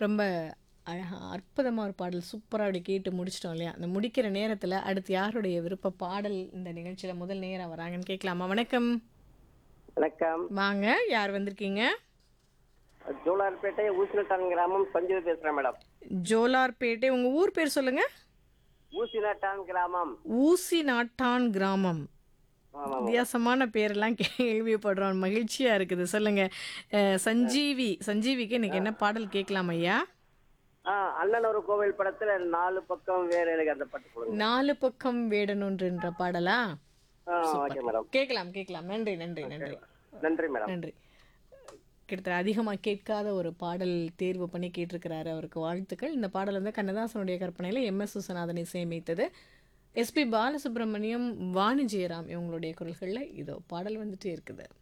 ரொம்ப அழகா அற்புதமாக ஒரு பாடல் சூப்பராக அப்படி கேட்டு முடிச்சிட்டோம் இல்லையா அந்த முடிக்கிற நேரத்தில் அடுத்து யாருடைய விருப்ப பாடல் இந்த நிகழ்ச்சியில் முதல் நேரம் வராங்கன்னு கேட்கலாமா வணக்கம் வணக்கம் வாங்க யார் வந்திருக்கீங்க ஜோலார்பேட்டை ஊசிநட்டான் கிராமம் சஞ்சீவ் பேசுறேன் மேடம் ஜோலார்பேட்டை உங்கள் ஊர் பேர் சொல்லுங்க ஊசிநட்டான் கிராமம் ஊசி நாட்டான் கிராமம் ஆமாம் வித்தியாசமான பேரெல்லாம் கேள்விப்படுறோம் மகிழ்ச்சியா இருக்குது சொல்லுங்க அஹ், சஞ்சீவி சஞ்சீவிக்கு இன்னைக்கு என்ன பாடல் கேட்கலாம் ஐயா ஆ அண்ணன் ஒரு கோவில் படத்துல நாலு பக்கம் வேற எனக்கு அந்த பாட்டு கொடுங்க நாலு பக்கம் வேடனொன்றுன்ற பாடலா ஆ ஓகே மேடம் கேட்கலாம் கேட்கலாம் நன்றி நன்றி நன்றி நன்றி மேடம் நன்றி கிட்டத்தட்ட அதிகமாக கேட்காத ஒரு பாடல் தேர்வு பண்ணி கேட்டிருக்கிறாரு அவருக்கு வாழ்த்துக்கள் இந்த பாடல் வந்து கண்ணதாசனுடைய கற்பனையில் எம்எஸ் சுசநாதனை சேமித்தது எஸ்பி பாலசுப்ரமணியம் வாணி ஜெயராம் இவங்களுடைய குரல்களில் இதோ பாடல் வந்துட்டே இருக்குது